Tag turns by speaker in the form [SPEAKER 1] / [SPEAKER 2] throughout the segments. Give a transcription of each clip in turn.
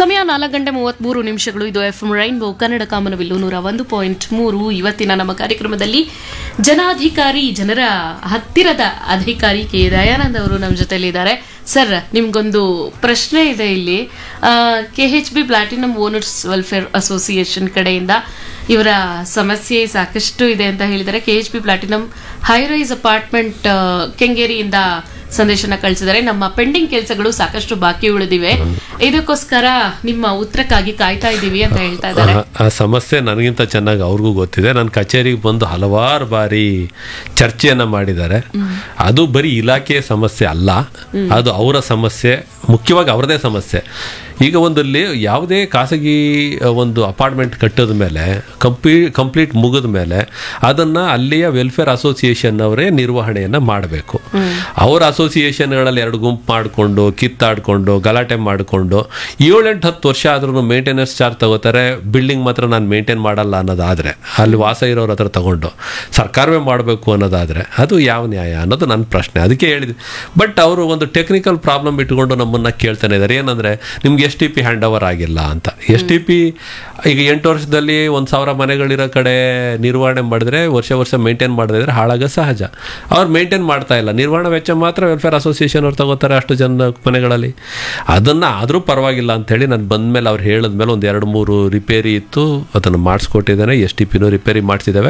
[SPEAKER 1] ಸಮಯ ನಾಲ್ಕು ಗಂಟೆ ಮೂವತ್ಮೂರು ನಿಮಿಷಗಳು ಇದು ಎಫ್ ಎಂ ರೈನ್ಬೋ ಕನ್ನಡ ಕಾಮನಬಿಲ್ಲು ನೂರ ಒಂದು ಪಾಯಿಂಟ್ ಮೂರು ಇವತ್ತಿನ ನಮ್ಮ ಕಾರ್ಯಕ್ರಮದಲ್ಲಿ ಜನಾಧಿಕಾರಿ ಜನರ ಹತ್ತಿರದ ಅಧಿಕಾರಿ ಕೆ ದಯಾನಂದ್ ಅವರು ನಮ್ಮ ಜೊತೆಲಿದ್ದಾರೆ ಸರ್ ನಿಮ್ಗೊಂದು ಪ್ರಶ್ನೆ ಇದೆ ಇಲ್ಲಿ K H B platinum owners welfare association ಕಡೆಯಿಂದ ಇವರ ಸಮಸ್ಯೆ ಸಾಕಷ್ಟು ಇದೆ ಅಂತ ಹೇಳಿದ್ದಾರೆ K H B platinum high rise apartment ಕೆಂಗೇರಿಯಿಂದ ಸಂದೇಶನ ಕಳಿಸಿದ್ದಾರೆ ನಮ್ಮ ಪೆಂಡಿಂಗ್ ಕೆಲಸಗಳು ಸಾಕಷ್ಟು ಬಾಕಿ ಉಳಿದಿವೆ ಇದಕ್ಕೋಸ್ಕರ ನಿಮ್ಮ ಉತ್ತರಕ್ಕಾಗಿ ಕಾಯ್ತಾ ಇದ್ದೀವಿ ಅಂತ ಹೇಳ್ತಾ ಇದ್ದಾರೆ
[SPEAKER 2] ಆ- ಆ ಸಮಸ್ಯೆ ನನಗಿಂತ ಚೆನ್ನಾಗಿ ಅವ್ರಿಗೂ ಗೊತ್ತಿದೆ ನನ್ನ ಕಚೇರಿಗೆ ಬಂದು ಹಲವಾರು ಬಾರಿ ಚರ್ಚೆಯನ್ನ ಮಾಡಿದ್ದಾರೆ ಅದು ಬರೀ ಇಲಾಖೆಯ ಸಮಸ್ಯೆ ಅಲ್ಲ ಅದು ಅವರ ಸಮಸ್ಯೆ ಮುಖ್ಯವಾಗಿ ಅವರದೇ ಸಮಸ್ಯೆ ಈಗ ಒಂದಲ್ಲಿ ಯಾವುದೇ ಖಾಸಗಿ ಆ, ಒಂದು ಅಪಾರ್ಟ್ಮೆಂಟ್ ಕಟ್ಟಿದ ಮೇಲೆ ಕಂಪ್ಲೀ ಕಂಪ್ಲೀಟ್ ಮುಗಿದ ಮೇಲೆ ಅದನ್ನ ಅಲ್ಲಿಯ ವೆಲ್ಫೇರ್ ಅಸೋಸಿಯೇಷನ್ ಅವರೇ ನಿರ್ವಹಣೆಯನ್ನ ಮಾಡಬೇಕು ಅವರ ಅಸೋಸಿಯೇಷನ್ಗಳಲ್ಲಿ ಎರಡು ಗುಂಪು ಮಾಡಿಕೊಂಡು ಕಿತ್ತಾಡ್ಕೊಂಡು ಗಲಾಟೆ ಮಾಡಿಕೊಂಡು ಏಳೆಂಟು ಹತ್ತು ವರ್ಷ ಆದ್ರೂ ಮೇಂಟೆನೆನ್ಸ್ ಚಾರ್ಜ್ ತಗೋತಾರೆ ಬಿಲ್ಡಿಂಗ್ ಮಾತ್ರ ನಾನು ಮೇಂಟೈನ್ ಮಾಡಲ್ಲ ಅನ್ನೋದಾದ್ರೆ ಅಲ್ಲಿ ವಾಸ ಇರೋರ ಹತ್ರ ತಗೊಂಡು ಸರ್ಕಾರವೇ ಮಾಡಬೇಕು ಅನ್ನೋದಾದ್ರೆ ಅದು ಯಾವ ನ್ಯಾಯ ಅನ್ನೋದು ನನ್ನ ಪ್ರಶ್ನೆ ಅದಕ್ಕೆ ಹೇಳಿದ್ವಿ ಬಟ್ ಅವರು ಒಂದು ಟೆಕ್ನಿಕಲ್ ಪ್ರಾಬ್ಲಮ್ ಇಟ್ಕೊಂಡು ನಮ್ಮನ್ನ ಕೇಳ್ತಾನೆ ಇದ್ದಾರೆ ಏನಂದ್ರೆ ನಿಮ್ಗೆ S T P hand over ಆಗಿಲ್ಲ ಅಂತ ಎಸ್ ಟಿ ಪಿ ಈಗ ಎಂಟು ವರ್ಷದಲ್ಲಿ ಒಂದು ಸಾವಿರ ಮನೆಗಳಿರೋ ಕಡೆ ನಿರ್ವಹಣೆ ಮಾಡಿದ್ರೆ ವರ್ಷ ವರ್ಷ ಮೇಂಟೈನ್ ಮಾಡದಿದ್ರೆ ಹಾಳಾಗ ಸಹಜ ಅವ್ರು ಮೇಂಟೈನ್ ಮಾಡ್ತಾ ಇಲ್ಲ ನಿರ್ವಹಣಾ ವೆಚ್ಚ ಮಾತ್ರ ವೆಲ್ಫೇರ್ ಅಸೋಸಿಯೇಷನ್ ಅವ್ರು ತಗೋತಾರೆ ಅಷ್ಟು ಜನ ಮನೆಗಳಲ್ಲಿ ಅದನ್ನ ಆದರೂ ಪರವಾಗಿಲ್ಲ ಅಂತೇಳಿ ನಾನು ಬಂದ್ಮೇಲೆ ಅವ್ರು ಹೇಳಿದ್ಮೇಲೆ ಒಂದು ಎರಡು ಮೂರು ರಿಪೇರಿ ಇತ್ತು ಅದನ್ನು ಮಾಡಿಸ್ಕೊಟ್ಟಿದ್ದೇನೆ ಎಸ್ ಟಿ ಪಿನೂ ರಿಪೇರಿ ಮಾಡಿಸಿದ್ದೇವೆ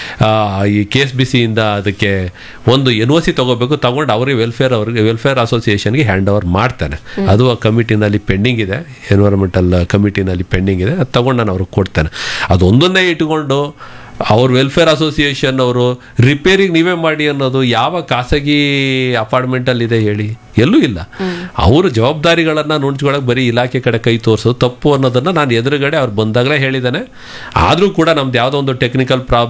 [SPEAKER 2] ಈ ಕೆ ಎಸ್ ಬಿ ಸಿಯಿಂದ ಅದಕ್ಕೆ ಒಂದು ಎನ್ ಒ ಸಿ ತಗೋಬೇಕು ತಗೊಂಡು ಅವರಿಗೆ ವೆಲ್ಫೇರ್ ಅವ್ರಿಗೆ ವೆಲ್ಫೇರ್ ಅಸೋಸಿಯೇಷನ್ಗೆ ಹ್ಯಾಂಡ್ ಓವರ್ ಮಾಡ್ತಾನೆ ಅದು ಆ ಕಮಿಟಿನಲ್ಲಿ ಪೆಂಡಿಂಗ್ ಇದೆ ಎನ್ವೈರನ್ಮೆಂಟಲ್ ಕಮಿಟಿನಲ್ಲಿ ಪೆಂಡಿಂಗ್ ಇದೆ ಅದು ತಗೊಂಡು ನಾನು ಅವ್ರಿಗೆ ಕೊಡ್ತೇನೆ ಅದೊಂದನ್ನೇ ಇಟ್ಕೊಂಡು ಅವ್ರ ವೆಲ್ಫೇರ್ ಅಸೋಸಿಯೇಷನ್ ಅವರು ರಿಪೇರಿಗೆ ನೀವೇ ಮಾಡಿ ಅನ್ನೋದು ಯಾವ ಖಾಸಗಿ ಅಪಾರ್ಟ್ಮೆಂಟಲ್ಲಿ ಇದೆ ಹೇಳಿ ಎಲ್ಲೂ ಇಲ್ಲ ಅವರು ಜವಾಬ್ದಾರಿಗಳನ್ನು ನುಣ್ಚ್ಕೊಳಕ್ಕೆ ಬರೀ ಇಲಾಖೆ ಕಡೆ ಕೈ ತೋರಿಸೋದು ತಪ್ಪು ಅನ್ನೋದನ್ನು ನಾನು ಎದುರುಗಡೆ ಅವ್ರು ಬಂದಾಗಲೇ ಹೇಳಿದ್ದಾನೆ ಆದರೂ ಕೂಡ ನಮ್ದು ಯಾವುದೋ ಒಂದು ಟೆಕ್ನಿಕಲ್ ಪ್ರಾಬ್ಲಮ್